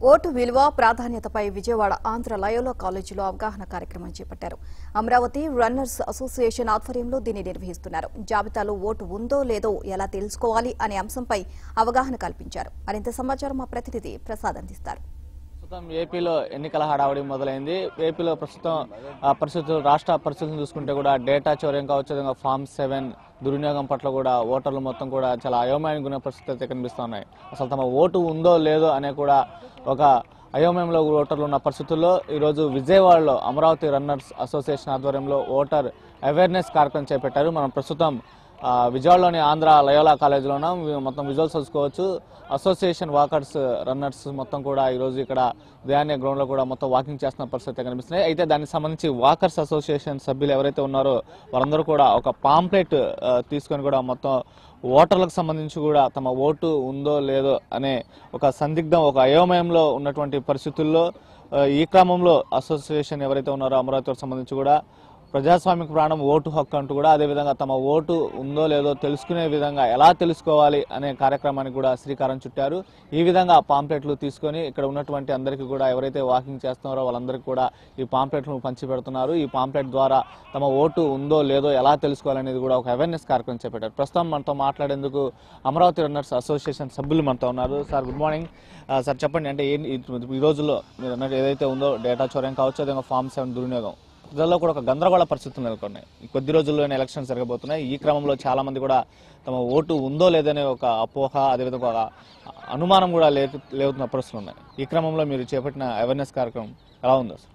Vote విలువ ప్రాధాన్యతపై Vijayawada Andhra Loyola కాలేజీలో అవగాహన కార్యక్రమం చేపట్టారు అమరావతి రన్నర్స్ అసోసియేషన్ ఆధ్వర్యంలో దీన్ని నిర్వహిస్తున్నారు జాబితాలో ఓటు ఉందో లేదో ఎలా తెలుసుకోవాలి అనే అంశంపై అవగాహన కల్పించారు మరింత సమాచారం మా ప్రతినిధి ప్రసాద్ అందిస్తారు ప్రస్తుతం ఏపీలో ఎన్నికల హడావుడి మొదలైంది ఏపీలో ప్రస్తుతం ఆ, పరిస్థితులు రాష్ట్ర పరిస్థితులను చూసుకుంటే కూడా డేటా చౌర్యం కావచ్చు విధంగా ఫామ్ సెవెన్ దుర్వినియోగం పట్ల కూడా ఓటర్లు మొత్తం కూడా చాలా అయోమయానికి గున్న పరిస్థితులు అయితే కనిపిస్తున్నాయి అసలు తమ ఓటు ఉందో లేదో అనే కూడా ఒక అయోమయంలో ఓటర్లు ఉన్న పరిస్థితుల్లో ఈరోజు విజయవాడలో అమరావతి రన్నర్స్ అసోసియేషన్ ఆధ్వర్యంలో ఓటర్ అవేర్నెస్ కార్యక్రమం చేపట్టారు మనం ప్రస్తుతం ఆ, విజయవాడలోని ఆంధ్ర లయోలా కాలేజీలో ఉన్నాం వి- మొత్తం విజువల్స్ చూసుకోవచ్చు అసోసియేషన్ వాకర్స్ రన్నర్స్ మొత్తం కూడా ఈరోజు ఇక్కడ ఉదయాన్నే గ్రౌండ్లో కూడా మొత్తం వాకింగ్ చేస్తున్న పరిస్థితి కనిపిస్తున్నాయి అయితే దానికి సంబంధించి వాకర్స్ అసోసియేషన్ సభ్యులు ఎవరైతే ఉన్నారో వాళ్ళందరూ కూడా ఒక పాంప్లెట్ తీసుకొని కూడా మొత్తం ఓటర్లకు సంబంధించి కూడా తమ ఓటు ఉందో లేదో అనే ఒక సందిగ్ధం ఒక అయోమయంలో ఉన్నటువంటి పరిస్థితుల్లో ఆ, ఈ క్రమంలో అసోసియేషన్ ఎవరైతే ఉన్నారో అమరావతికి సంబంధించి కూడా ప్రజాస్వామిక ప్రాణం ఓటు హక్కు అంటూ కూడా అదేవిధంగా తమ ఓటు ఉందో లేదో తెలుసుకునే విధంగా ఎలా తెలుసుకోవాలి అనే కార్యక్రమానికి కూడా శ్రీకారం చుట్టారు ఈ విధంగా పాంప్లెట్లు తీసుకొని ఇక్కడ ఉన్నటువంటి అందరికీ కూడా ఎవరైతే వాకింగ్ చేస్తున్నారో వాళ్ళందరికీ కూడా ఈ పాంప్లెట్లను పంచి పెడుతున్నారు ఈ పాంప్లెట్ ద్వారా తమ ఓటు ఉందో లేదో ఎలా తెలుసుకోవాలనేది కూడా ఒక అవేర్నెస్ కార్యక్రమం చేపట్టారు ప్రస్తుతం మనతో మాట్లాడేందుకు అమరావతి రన్నర్స్ అసోసియేషన్ సభ్యులు మనతో ఉన్నారు సార్ గుడ్ మార్నింగ్ ఆ, సార్ చెప్పండి అంటే ఏ- ఈ- ఈ రోజుల్లో మీరు అన్నట్టు ఏదైతే ఉందో డేటా చౌర్యం కావచ్చు అదేవిధంగా ఫామ్ సెవెన్ దుర్వినియోగం ప్రజల్లో కూడా ఒక గందరగోళ పరిస్థితులు నెలకొన్నాయి ఈ కొద్ది రోజుల్లోనే ఎలక్షన్స్ జరగబోతున్నాయి ఈ క్రమంలో చాలా మంది కూడా తమ ఓటు ఉందో లేదనే ఒక అపోహ అదేవిధంగా ఒక అనుమానం కూడా లే లేవుతున్న పరిస్థితులు ఉన్నాయి ఈ క్రమంలో మీరు చేపట్టిన అవేర్నెస్ కార్యక్రమం ఎలా ఉందో సార్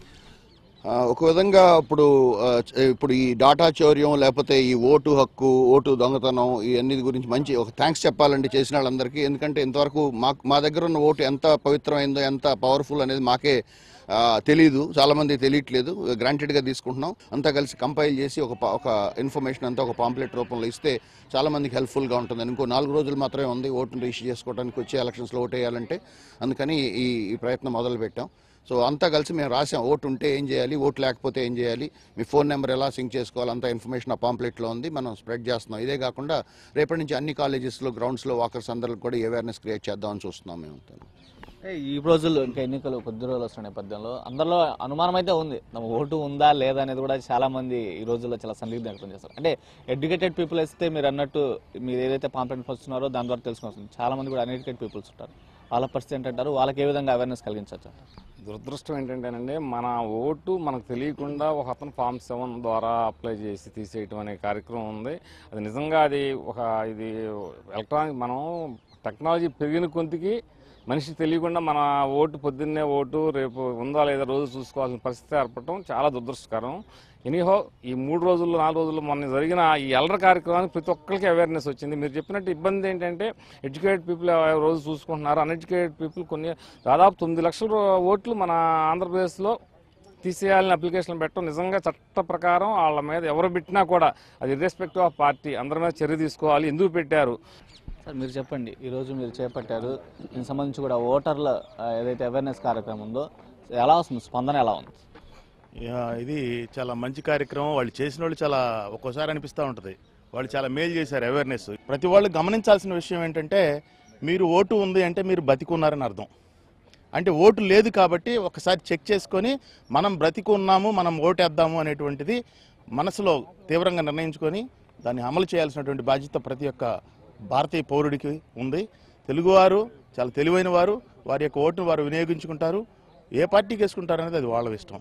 ఆ, ఒక విధంగా ఇప్పుడు ఆ, చ- ఇప్పుడు ఈ డాటా చౌర్యం లేకపోతే ఈ ఓటు హక్కు ఓటు దొంగతనం ఇవన్నీ గురించి మంచి ఒక థ్యాంక్స్ చెప్పాలండి చేసిన వాళ్ళందరికీ ఎందుకంటే ఇంతవరకు మాకు మా దగ్గర ఉన్న ఓటు ఎంత పవిత్రమైందో ఎంత పవర్ఫుల్ అనేది మాకే ఆ, తెలీదు చాలా మంది తెలియట్లేదు గ్రాంటెడ్ గా తీసుకుంటున్నాం అంతా కలిసి కంపైల్ చేసి ఒక ప- ఒక ఇన్ఫర్మేషన్ అంతా ఒక పాంప్లెట్ రూపంలో ఇస్తే చాలా మందికి హెల్ప్ఫుల్ గా ఉంటుంది ఇంకో నాలుగు రోజులు మాత్రమే ఉంది ఓటును రిజిస్టర్ చేసుకోవడానికి వచ్చే ఎలక్షన్స్ లో ఓటు వేయాలంటే అందుకని ఈ ఈ ప్రయత్నం మొదలు పెట్టాం సో అంతా కలిసి మేము రాసాం ఓటు ఉంటే ఏం చేయాలి ఓటు లేకపోతే ఏం చేయాలి మీ ఫోన్ నెంబర్ ఎలా సింక్ చేసుకోవాలి అంత ఇన్ఫర్మేషన్ ఆ పాంప్లెట్లో ఉంది మనం స్ప్రెడ్ చేస్తున్నాం ఇదే కాకుండా రేపటి నుంచి అన్ని కాలేజెస్లో గ్రౌండ్స్లో వాకర్స్ అందరికి కూడా అవేర్నెస్ క్రియేట్ చేద్దామని చూస్తున్నాం మేము అంతా. అంటే ఈ రోజుల్లో ఇంకా ఎన్నికలు కొద్ది రోజులు వస్తున్న నేపథ్యంలో అందరిలో అనుమానం అయితే ఉంది తమ ఓటు ఉందా లేదా అనేది కూడా చాలా మంది ఈ రోజుల్లో చాలా సందిగ్ధం వ్యక్తం చేస్తారు అంటే ఎడ్యుకేటెడ్ పీపుల్ వస్తే మీరు అన్నట్టు మీరు ఏదైతే పాంప్లెంట్ వస్తున్నారో దాని ద్వారా తెలుసుకోవచ్చు చాలా మంది కూడా అన్ఎడ్యుకేటెడ్ పీపుల్స్ ఉంటారు వాళ్ళ పరిస్థితి ఏంటంటారు వాళ్ళకి ఏ విధంగా అవేర్నెస్ కలిగించవచ్చు దురదృష్టం ఏంటంటేనండి మన ఓటు మనకు తెలియకుండా ఒక అతను ఫామ్ సెవెన్ ద్వారా అప్లై చేసి తీసేయటం అనే కార్యక్రమం ఉంది అది నిజంగా అది ఒక ఇది ఎలక్ట్రానిక్ మనం టెక్నాలజీ పెరిగిన కొద్దికి మనిషి తెలియకుండా మన ఓటు పొద్దున్నే ఓటు రేపు ఉందా లేదా రోజు చూసుకోవాల్సిన పరిస్థితి ఏర్పడటం చాలా దురదృష్టకరం ఎనీహో ఈ మూడు రోజుల్లో నాలుగు రోజుల్లో మొన్న జరిగిన ఈ ఎల్డర్ కార్యక్రమానికి ప్రతి ఒక్కరికి అవేర్నెస్ వచ్చింది మీరు చెప్పినట్టు ఇబ్బంది ఏంటంటే ఎడ్యుకేటెడ్ పీపుల్ రోజు చూసుకుంటున్నారు అన్ఎడ్యుకేటెడ్ పీపుల్ కొన్ని దాదాపు తొమ్మిది లక్షల రో- ఓట్లు మన ఆంధ్రప్రదేశ్లో తీసేయాలని అప్లికేషన్ పెట్టడం నిజంగా చట్ట ప్రకారం వాళ్ళ మీద ఎవరు పెట్టినా కూడా అది ఇర్రెస్పెక్టివ్ ఆఫ్ పార్టీ అందరి మీద చర్య తీసుకోవాలి ఎందుకు పెట్టారు సార్ మీరు చెప్పండి ఈరోజు మీరు చేపట్టారు దీనికి సంబంధించి కూడా ఓటర్ల ఆ, ఏదైతే అవేర్నెస్ కార్యక్రమం ఉందో ఎలా వస్తుంది స్పందన ఎలా ఉంది యా, ఇది చాలా మంచి కార్యక్రమం వాళ్ళు చేసిన వాళ్ళు చాలా ఒక్కోసారి అనిపిస్తూ ఉంటుంది వాళ్ళు చాలా మేలు చేశారు అవేర్నెస్ ప్రతి వాళ్ళు గమనించాల్సిన విషయం ఏంటంటే మీరు ఓటు ఉంది అంటే మీరు బతికున్నారని అర్థం అంటే ఓటు లేదు కాబట్టి ఒకసారి చెక్ చేసుకొని మనం బ్రతికున్నాము మనం ఓటేద్దాము అనేటువంటిది మనసులో తీవ్రంగా నిర్ణయించుకొని దాన్ని అమలు చేయాల్సినటువంటి బాధ్యత ప్రతి ఒక్క భారతీయ పౌరుడికి ఉంది తెలుగువారు చాలా తెలివైన వారు వారి యొక్క ఓటును వారు వినియోగించుకుంటారు ఏ పార్టీకి వేసుకుంటారు అనేది అది వాళ్ళ ఇష్టం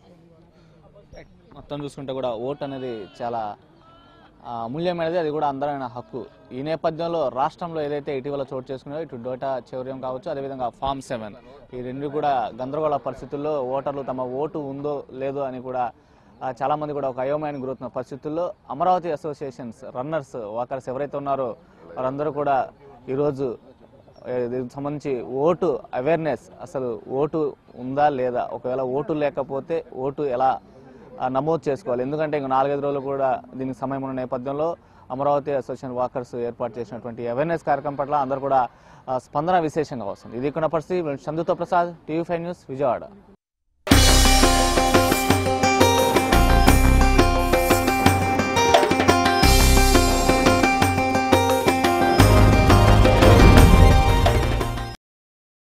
మొత్తం చూసుకుంటే కూడా ఓట్ అనేది చాలా ఆ, అమూల్యమైనది అది కూడా అందరైన హక్కు ఈ నేపథ్యంలో రాష్ట్రంలో ఏదైతే ఇటీవల చోటు చేసుకున్నాయో ఇటు డోటా చౌర్యం కావచ్చు అదేవిధంగా ఫామ్ సెవెన్ ఈ రెండు కూడా గందరగోళ పరిస్థితుల్లో ఓటర్లు తమ ఓటు ఉందో లేదో అని కూడా ఆ, చాలా మంది కూడా ఒక అయోమయానికి గురవుతున్న పరిస్థితుల్లో అమరావతి అసోసియేషన్స్ రన్నర్స్ వాకర్స్ ఎవరైతే ఉన్నారో వారందరూ కూడా ఈరోజు ఏ, దీనికి సంబంధించి ఓటు అవేర్నెస్ అసలు ఓటు ఉందా లేదా ఒకవేళ ఓటు లేకపోతే ఓటు ఎలా ఆ, నమోదు చేసుకోవాలి ఎందుకంటే ఇంక నాలుగైదు రోజులు కూడా దీనికి సమయం ఉన్న నేపథ్యంలో అమరావతి అసోసియేషన్ వాకర్స్ ఏర్పాటు చేసినటువంటి అవేర్నెస్ కార్యక్రమం పట్ల అందరూ కూడా ఆ, స్పందన విశేషంగా వస్తుంది ఇది ఇక్కడ పరిస్థితి చందుతో Prasad TV five news Vijayawada